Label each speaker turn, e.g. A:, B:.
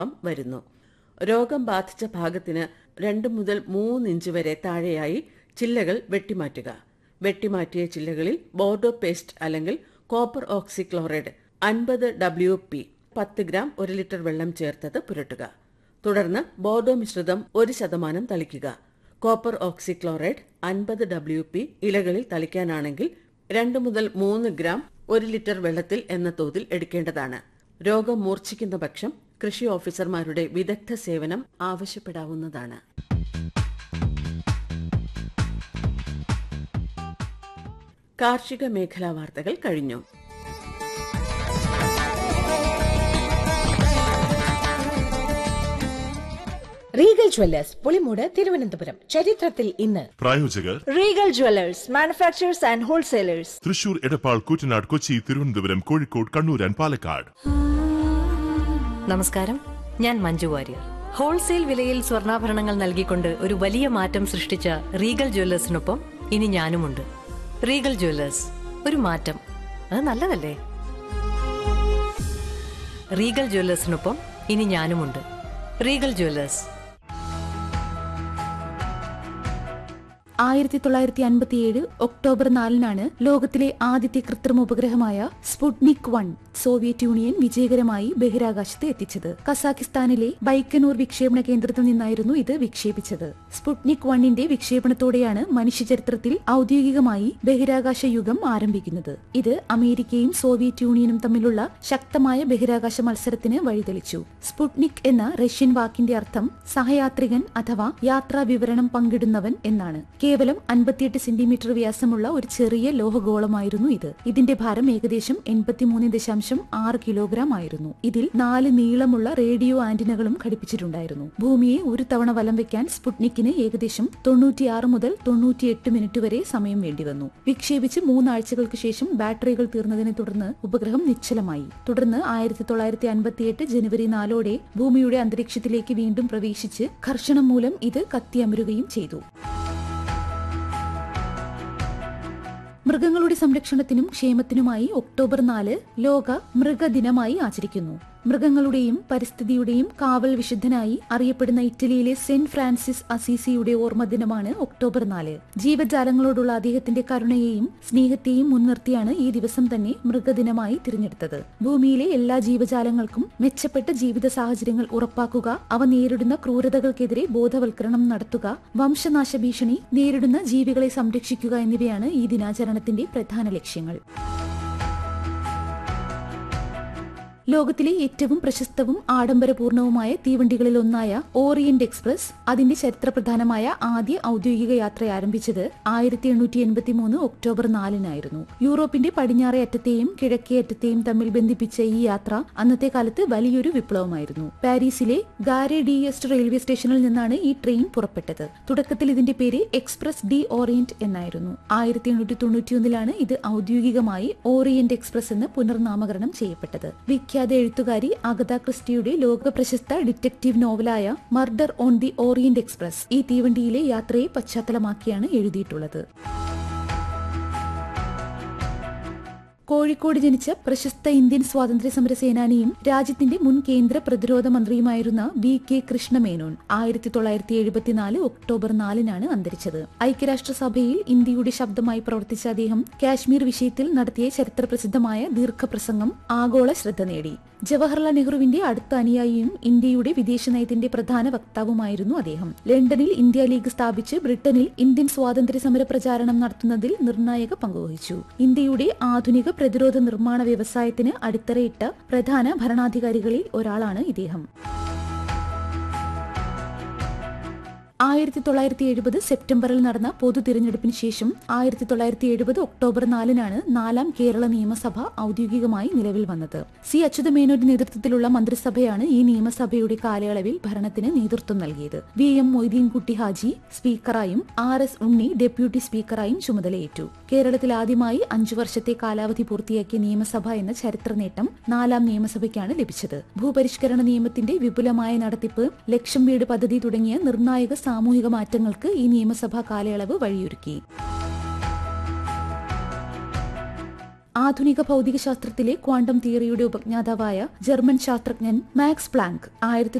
A: വരുന്നു രോഗം ബാധിച്ച ഭാഗത്തിന് രണ്ട് മുതൽ മൂന്ന് ഇഞ്ച് വരെ താഴെയായി ചില്ലകൾ വെട്ടിമാറ്റുക വെട്ടിമാറ്റിയ ചില്ലകളിൽ ബോർഡോ പേസ്റ്റ് അല്ലെങ്കിൽ കോപ്പർ ഓക്സിക്ലോറൈഡ് അൻപത് ഡബ്ല്യു പി പത്ത് ഗ്രാം ഒരു ലിറ്റർ വെള്ളം ചേർത്തത് പുരട്ടുക തുടർന്ന് ബോർഡോ മിശ്രിതം ഒരു ശതമാനം തളിക്കുക കോപ്പർ ഓക്സിക്ലോറൈഡ് അൻപത് ഡബ്ല്യു പി ഇലകളിൽ തളിക്കാനാണെങ്കിൽ രണ്ട് മുതൽ മൂന്ന് ഗ്രാം ഒരു ലിറ്റർ വെള്ളത്തിൽ എന്ന തോതിൽ എടുക്കേണ്ടതാണ് രോഗം മൂർച്ഛിക്കുന്ന പക്ഷം കൃഷി ഓഫീസർമാരുടെ വിദഗ്ധ സേവനം ആവശ്യപ്പെടാവുന്നതാണ് കാർഷിക മേഖലാ വാർത്തകൾ കഴിഞ്ഞു
B: റീഗൽ ജ്വല്ലേഴ്സ് പുളിമൂട് തിരുവനന്തപുരം ചരിത്രത്തിൽ ഇന്ന്
C: പ്രായോജകർ
D: Regal Jewelers, manufacturers and wholesalers.
C: Thrissur Edappal Koottanad Kochi Thiruvananthapuram Kozhikode Kannur and Palakkad
E: നമസ്കാരം ഞാൻ മഞ്ജു വാര്യർ ഹോൾസെയിൽ വിലയിൽ സ്വർണ്ണാഭരണങ്ങൾ നൽകിക്കൊണ്ട് ഒരു വലിയ മാറ്റം സൃഷ്ടിച്ച റീഗൽ ജ്വല്ലേഴ്സിനൊപ്പം ഇനി ഞാനുമുണ്ട് റീഗൽ ജ്വല്ലേഴ്സ് ഒരു മാറ്റം അത് നല്ലതല്ലേ റീഗൽ ജ്വല്ലേഴ്സിനൊപ്പം ഇനി ഞാനുമുണ്ട് റീഗൽ ജ്വല്ലേഴ്സ്
F: ആയിരത്തി തൊള്ളായിരത്തി അൻപത്തിയേഴ് ഒക്ടോബർ നാലിനാണ് ലോകത്തിലെ ആദ്യത്തെ കൃത്രിമ ഉപഗ്രഹമായ സ്പുട്നിക് വൺ സോവിയറ്റ് യൂണിയൻ വിജയകരമായി ബഹിരാകാശത്ത് എത്തിച്ചത് കസാഖിസ്ഥാനിലെ ബൈക്കനൂർ വിക്ഷേപണ കേന്ദ്രത്തിൽ നിന്നായിരുന്നു ഇത് വിക്ഷേപിച്ചത് സ്പുട്നിക് വണ്ണിന്റെ വിക്ഷേപണത്തോടെയാണ് മനുഷ്യചരിത്രത്തിൽ ഔദ്യോഗികമായി ബഹിരാകാശ യുഗം ആരംഭിക്കുന്നത് ഇത് അമേരിക്കയും സോവിയറ്റ് യൂണിയനും തമ്മിലുള്ള ശക്തമായ ബഹിരാകാശ മത്സരത്തിന് വഴിതെളിച്ചു സ്പുട്നിക് എന്ന റഷ്യൻ വാക്കിന്റെ അർത്ഥം സഹയാത്രികൻ അഥവാ യാത്രാ വിവരണം പങ്കിടുന്നവൻ എന്നാണ് കേവലം അൻപത്തിയെട്ട് സെന്റിമീറ്റർ വ്യാസമുള്ള ഒരു ചെറിയ ലോഹഗോളമായിരുന്നു ഇത് ഇതിന്റെ ഭാരം ഏകദേശം എൺപത്തിമൂന്ന് ദശാംശം ആറ് കിലോഗ്രാം ആയിരുന്നു ഇതിൽ നാല് നീളമുള്ള റേഡിയോ ആന്റിനകളും ഘടിപ്പിച്ചിട്ടുണ്ടായിരുന്നു ഭൂമിയെ ഒരു തവണ വലം വെക്കാൻ സ്പുട്നിക്കിന് ഏകദേശം തൊണ്ണൂറ്റിയാറ് മുതൽ തൊണ്ണൂറ്റിയെട്ട് മിനിറ്റ് വരെ സമയം വേണ്ടിവന്നു വിക്ഷേപിച്ച് മൂന്നാഴ്ചകൾക്ക് ശേഷം ബാറ്ററികൾ തീർന്നതിനെ തുടർന്ന് ഉപഗ്രഹം നിശ്ചലമായി തുടർന്ന് ആയിരത്തി തൊള്ളായിരത്തി അൻപത്തിയെട്ട് ജനുവരി നാലോടെ ഭൂമിയുടെ അന്തരീക്ഷത്തിലേക്ക് വീണ്ടും പ്രവേശിച്ച് ഘർഷണം മൂലം ഇത് കത്തിയമരുകയും ചെയ്തു മൃഗങ്ങളുടെ സംരക്ഷണത്തിനും ക്ഷേമത്തിനുമായി ഒക്ടോബർ നാല് ലോക മൃഗദിനമായി ആചരിക്കുന്നു മൃഗങ്ങളുടെയും പരിസ്ഥിതിയുടെയും കാവൽ വിശുദ്ധനായി അറിയപ്പെടുന്ന ഇറ്റലിയിലെ സെന്റ് ഫ്രാൻസിസ് അസീസിയുടെ ഓർമ്മ ദിനമാണ് ഒക്ടോബർ നാല് ജീവജാലങ്ങളോടുള്ള അദ്ദേഹത്തിന്റെ കരുണയെയും സ്നേഹത്തെയും മുൻനിർത്തിയാണ് ഈ ദിവസം തന്നെ മൃഗദിനമായി തിരഞ്ഞെടുത്തത് ഭൂമിയിലെ എല്ലാ ജീവജാലങ്ങൾക്കും മെച്ചപ്പെട്ട ജീവിത സാഹചര്യങ്ങൾ ഉറപ്പാക്കുക അവ നേരിടുന്ന ക്രൂരതകൾക്കെതിരെ ബോധവൽക്കരണം നടത്തുക വംശനാശ ഭീഷണി നേരിടുന്ന ജീവികളെ സംരക്ഷിക്കുക എന്നിവയാണ് ഈ ദിനാചരണത്തിന്റെ പ്രധാന ലക്ഷ്യങ്ങൾ ലോകത്തിലെ ഏറ്റവും പ്രശസ്തവും ആഡംബരപൂർണവുമായ തീവണ്ടികളിൽ ഒന്നായ ഓറിയന്റ് എക്സ്പ്രസ് അതിന്റെ ചരിത്രപ്രധാനമായ ആദ്യ ഔദ്യോഗിക യാത്ര ആരംഭിച്ചത് ആയിരത്തി എണ്ണൂറ്റി എൺപത്തി മൂന്ന് ഒക്ടോബർ നാലിനായിരുന്നു യൂറോപ്പിന്റെ പടിഞ്ഞാറേ അറ്റത്തെയും കിഴക്കേ അറ്റത്തെയും തമ്മിൽ ബന്ധിപ്പിച്ച ഈ യാത്ര അന്നത്തെ കാലത്ത് വലിയൊരു വിപ്ലവമായിരുന്നു പാരീസിലെ ഗാരെ ഡി എസ്റ്റ് റെയിൽവേ സ്റ്റേഷനിൽ നിന്നാണ് ഈ ട്രെയിൻ പുറപ്പെട്ടത് തുടക്കത്തിൽ ഇതിന്റെ പേര് എക്സ്പ്രസ് ഡി ഓറിയന്റ് എന്നായിരുന്നു ആയിരത്തി എണ്ണൂറ്റി തൊണ്ണൂറ്റിയൊന്നിലാണ് ഇത് ഔദ്യോഗികമായി ഓറിയന്റ് എക്സ്പ്രസ് എന്ന് പുനർനാമകരണം ചെയ്യപ്പെട്ടത് വിഖ്യാത എഴുത്തുകാരി അഗത ക്രിസ്റ്റിയുടെ ലോക പ്രശസ്ത ഡിറ്റക്റ്റീവ് നോവലായ murder on the Orient Express ഈ തീവണ്ടിയിലെ യാത്രയെ പശ്ചാത്തലമാക്കിയാണ് എഴുതിയിട്ടുള്ളത് കോഴിക്കോട് ജനിച്ച പ്രശസ്ത ഇന്ത്യൻ സ്വാതന്ത്ര്യ സമര സേനാനിയും രാജ്യത്തിന്റെ മുൻ കേന്ദ്ര പ്രതിരോധ മന്ത്രിയുമായിരുന്ന വി കെ കൃഷ്ണമേനോൻ ആയിരത്തി തൊള്ളായിരത്തി എഴുപത്തിനാല് ഒക്ടോബർ നാലിനാണ് അന്തരിച്ചത് ഐക്യരാഷ്ട്രസഭയിൽ ഇന്ത്യയുടെ ശബ്ദമായി പ്രവർത്തിച്ച അദ്ദേഹം കാശ്മീർ വിഷയത്തിൽ നടത്തിയ ചരിത്രപ്രസിദ്ധമായ ദീർഘപ്രസംഗം ആഗോള ശ്രദ്ധ നേടി ജവഹർലാൽ നെഹ്റുവിന്റെ അടുത്ത അനുയായിയും ഇന്ത്യയുടെ വിദേശ നയത്തിന്റെ പ്രധാന വക്താവുമായിരുന്നു അദ്ദേഹം ലണ്ടനിൽ ഇന്ത്യ ലീഗ് സ്ഥാപിച്ച് ബ്രിട്ടനിൽ ഇന്ത്യൻ സ്വാതന്ത്ര്യ സമര പ്രചാരണം നടത്തുന്നതിൽ നിർണായക പങ്കുവഹിച്ചു ഇന്ത്യയുടെ ആധുനിക പ്രതിരോധ നിർമ്മാണ വ്യവസായത്തിന് അടിത്തറയിട്ട പ്രധാന ഭരണാധികാരികളിൽ ഒരാളാണ് ഇദ്ദേഹം ആയിരത്തി തൊള്ളായിരത്തി എഴുപത് സെപ്റ്റംബറിൽ നടന്ന പൊതു തിരഞ്ഞെടുപ്പിന് ശേഷം ആയിരത്തി തൊള്ളായിരത്തി എഴുപത് ഒക്ടോബർ നാലിനാണ് നാലാം കേരള നിയമസഭ ഔദ്യോഗികമായി നിലവിൽ വന്നത് സി അച്യുതമേനോന്റെ നേതൃത്വത്തിലുള്ള മന്ത്രിസഭയാണ് ഈ നിയമസഭയുടെ കാലയളവിൽ ഭരണത്തിന് നേതൃത്വം നൽകിയത് വി എം മൊയ്തീൻകുട്ടി ഹാജി സ്പീക്കറായും ആർ എസ് ഉണ്ണി ഡെപ്യൂട്ടി സ്പീക്കറായും ചുമതലയേറ്റു കേരളത്തിൽ ആദ്യമായി അഞ്ചു വർഷത്തെ കാലാവധി പൂർത്തിയാക്കിയ നിയമസഭ എന്ന ചരിത്ര നേട്ടം നാലാം നിയമസഭയ്ക്കാണ് ലഭിച്ചത് ഭൂപരിഷ്കരണ നിയമത്തിന്റെ വിപുലമായ നടത്തിപ്പ് ലക്ഷം വീട് പദ്ധതി തുടങ്ങിയ നിർണായക സാമൂഹിക മാറ്റങ്ങൾക്ക് ഈ നിയമസഭാ കാലയളവ് വഴിയൊരുക്കി ആധുനിക ഭൗതികശാസ്ത്രത്തിലെ ക്വാണ്ടം തിയറിയുടെ ഉപജ്ഞാതാവായ ജർമ്മൻ ശാസ്ത്രജ്ഞൻ മാക്സ് പ്ലാങ്ക് ആയിരത്തി